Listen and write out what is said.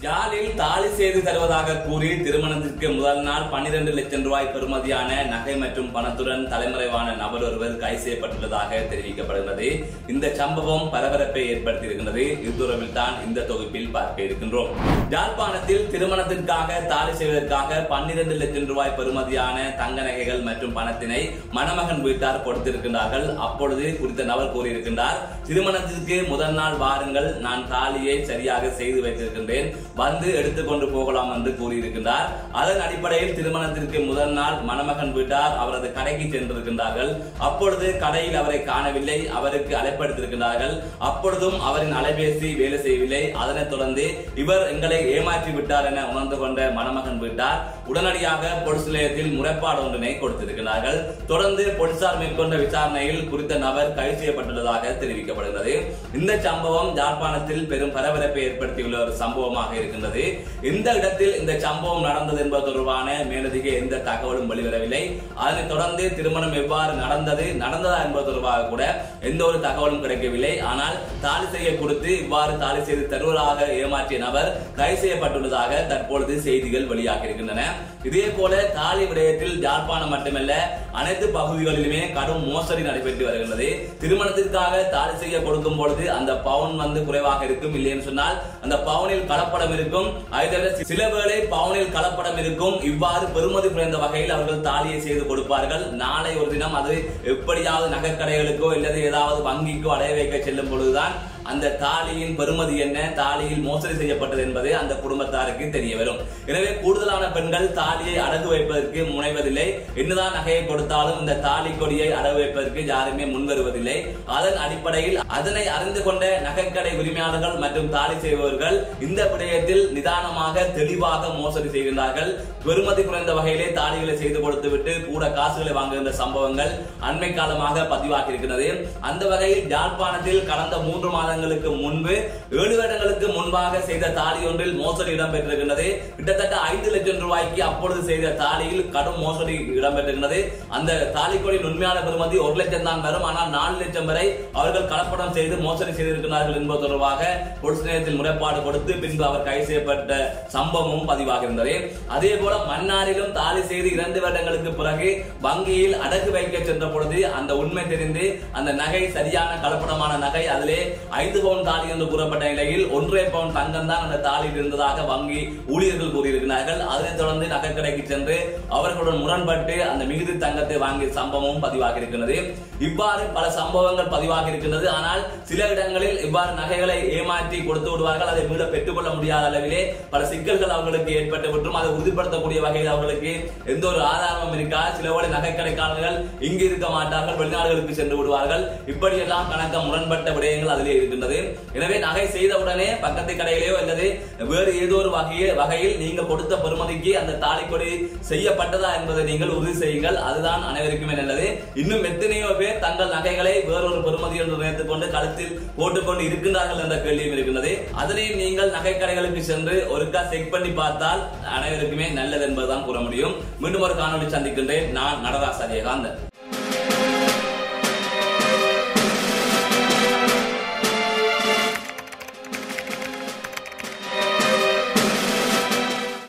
யாழில் தாலி செய்து தருவதாக கூறி திருமணத்திற்கு முதல் நாள் 12 லட்சம் ரூபாய் பெறுமதியான நகை மற்றும் பணத்துடன் தலைமறைவான நபர் ஒருவர் கைது செய்யப்பட்டுள்ளதாக தெரிவிக்கப்படுகிறது இந்த சம்பவம் பரபரப்பை ஏற்படுத்தியிருக்கிறது இதுதொடர்பில் தான் இந்த தொகுப்பில் பார்க்க இருக்கின்றோம் யாழ்ப்பாணத்தில் திருமணத்திற்காக தாலி செய்வதற்காக 12 லட்சம் ரூபாய் பெறுமதியான தங்க நகைகள் மற்றும் பணத்தினை மணமகன் வீட்டார் கொடுத்திருக்கின்றார்கள் அப்பொழுது குறித்த நபர் கூறியிருக்கின்றார் திருமணத்திற்கு முதல் நாள் வாருங்கள் நான் தாலியை சரியாக செய்து வைத்திருக்கின்றேன் வந்து எடுத்துக்கொண்டு போகலாம் என்று கூறியிருக்கின்றார் அதன் அடிப்படையில் திருமணத்திற்கு முதல் நாள் மணமகன் வீட்டார் அவரது கடைக்கு சென்றிருக்கின்றார்கள் அப்பொழுது கடையில் அவரை காணவில்லை அவருக்கு அழைப்படுத்திருக்கின்றார்கள் அப்பொழுதும் அவரின் அலைபேசி வேலை செய்யவில்லை அதனைத் தொடர்ந்து இவர் எங்களை ஏமாற்றி விட்டார் என உணர்ந்து கொண்ட மணமகன் வீட்டார் உடனடியாக போலீஸ் நிலையத்தில் முறைப்பாடு ஒன்றினை கொடுத்திருக்கிறார்கள் தொடர்ந்து போலீசார் மேற்கொண்ட விசாரணையில் குறித்த நபர் கைது செய்யப்பட்டுள்ளதாக தெரிவிக்கப்படுகிறது இந்த சம்பவம் யாழ்ப்பாணத்தில் பெரும் பரபரப்பை ஏற்படுத்தியுள்ள ஒரு சம்பவமாக இருக்கின்றது இந்த இடத்தில் இந்த சம்பவம் நடந்தது என்பது தொடர்பான மேலதிக எந்த தகவலும் வெளிவரவில்லை அதனைத் தொடர்ந்து திருமணம் எவ்வாறு நடந்தது நடந்ததா என்பது தொடர்பாக கூட எந்த ஒரு தகவலும் கிடைக்கவில்லை ஆனால் தாலி செய்ய கொடுத்து இவ்வாறு தாலி செய்து தருவதாக ஏமாற்றிய நபர் கைது செய்யப்பட்டுள்ளதாக தற்பொழுது செய்திகள் வெளியாக இருக்கின்றன இதே போல தாலி விடயத்தில் யாழ்ப்பாணம் மட்டுமல்ல அனைத்து பகுதிகளிலுமே கடும் மோசடி நடைபெற்று வருகின்றது திருமணத்திற்காக தாலி செய்ய கொடுக்கும் பொழுது அந்த பவுன் வந்து குறைவாக இருக்கும் இல்லைன்னு சொன்னால் அந்த பவுனில் கலப்படம் இருக்கும் அதை தவிர சில வேளை பவுனில் கலப்படம் இருக்கும் இவ்வாறு பெருமதி குறைந்த வகையில் அவர்கள் தாலியை செய்து கொடுப்பார்கள் நாளை ஒரு தினம் அது எப்படியாவது நகைக்கடைகளுக்கோ இல்லது ஏதாவது வங்கிக்கோ அடைய வைக்க செல்லும் பொழுதுதான் அந்த தாலியின் பெருமதி என்ன தாலியில் மோசடி செய்யப்பட்டது என்பது அந்த குடும்பத்தாருக்கு தெரிய வரும் எனவே கூடுதலான பெண்கள் தாலியை அடகு வைப்பதற்கு முனைவதில்லை என்னதான் நகையை கொடுத்தாலும் இந்த தாலி கொடியை அடகு வைப்பதற்கு யாருமே முன்வருவதில்லை அதன் அடிப்படையில் அதனை அறிந்து கொண்ட நகைக்கடை உரிமையாளர்கள் மற்றும் தாலி செய்பவர்கள் இந்த விடயத்தில் நிதானமாக தெளிவாக மோசடி செய்கின்றார்கள் பெருமதி குறைந்த வகையிலே தாலிகளை செய்து கொடுத்துவிட்டு கூட காசுகளை வாங்குகின்ற சம்பவங்கள் அண்மை காலமாக பதிவாகி இருக்கிறது அந்த வகையில் யாழ்ப்பாணத்தில் கடந்த மூன்று மாதங்களுக்கு முன்பு ஏழு வருடங்களுக்கு முன்பாக செய்த தாலி ஒன்றில் மோசடி இடம்பெற்றிருக்கின்றது கிட்டத்தட்ட ஐந்து லட்சம் ரூபாய்க்கு அப்பொழுது செய்த தாலியில் கடும் மோசடி இடம்பெற்றிருக்கிறது அந்த தாலிக்கொடியின் உண்மையான பெறுமதி ஒரு லட்சம் தான் வரும் ஆனால் நாலு லட்சம் வரை அவர்கள் கலப்படம் செய்து மோசடி செய்திருக்கிறார்கள் என்பது தொடர்பாக போலீஸ் நிலையத்தில் முறைப்பாடு கொடுத்து பின்பு அவர் கைது செய்யப்பட்ட சம்பவமும் பதிவாக இருந்தது அதே போல மன்னாரிலும் தாலி செய்து இரண்டு வருடங்களுக்கு பிறகு வங்கியில் அடகு வைக்க சென்ற பொழுது அந்த உண்மை தெரிந்து அந்த நகை சரியான கலப்படமான நகை அதிலே ஐந்து பவுன் தாலி என்று கூறப்பட்ட நிலையில் ஒன்றரை பவுன் தங்கம் தான் அந்த தாலியில் இருந்ததாக வங்கி ஊழியர்கள் கூறியிருக்கிறார்கள் அதனைத் தொடர்ந்து நகைக்கடைக்கு சென்று அவர்களுடன் முரண்பட்டு அந்த மிகுதி தங்கத்தை வாங்கிய சம்பவமும் பதிவாகி இருக்கிறது இவ்வாறு பல சம்பவங்கள் பதிவாகி இருக்கின்றது ஆனால் சில இடங்களில் இவ்வாறு நகைகளை ஏமாற்றி கொடுத்து விடுவார்கள் அதை மீள பெற்றுக்கொள்ள முடியாத அளவிலே பல சிக்கல்கள் அவர்களுக்கு ஏற்பட்டு விட்டும் அதை உறுதிப்படுத்தக்கூடிய வகையில் அவர்களுக்கு எந்த ஒரு ஆதாரமும் இருக்கா சில வேளை நகைக்கடைக்காரர்கள் இங்கு இருக்க மாட்டார்கள் வெளிநாடுகளுக்கு சென்று விடுவார்கள் இப்படியெல்லாம் கணக்க முரண்பட்ட விடயங்கள் அதிலே இருக்கின்றது எனவே நகை செய்தவுடனே பக்கத்து கடையிலேயோ அல்லது வேறு ஏதோ ஒரு வகையில் வகையில் நீங்கள் கொடுத்த பெறுமதிக்கு அந்த தாலிக்கொடி செய்யப்பட்டதா என்பதை நீங்கள் உறுதி செய்யுங்கள் அதுதான் அனைவருக்குமே நல்லது இன்னும் எத்தனையோ பேர் தங்கள் நகைகளை வேறொரு பெறுமதி என்று நினைத்துக் கொண்டு கழுத்தில் போட்டுக்கொண்டு இருக்கின்றார்கள் என்ற கேள்வியும் இருக்கின்றது அதனையும் நீங்கள் நகைக்கடைகளுக்கு சென்று ஒருக்கா செக் பண்ணி பார்த்தால் அனைவருக்குமே நல்லது என்பதுதான் கூற முடியும் மீண்டும் ஒரு காணொலி சந்திக்கின்றேன் நான் நடராஜ் அஜயகாந்தன்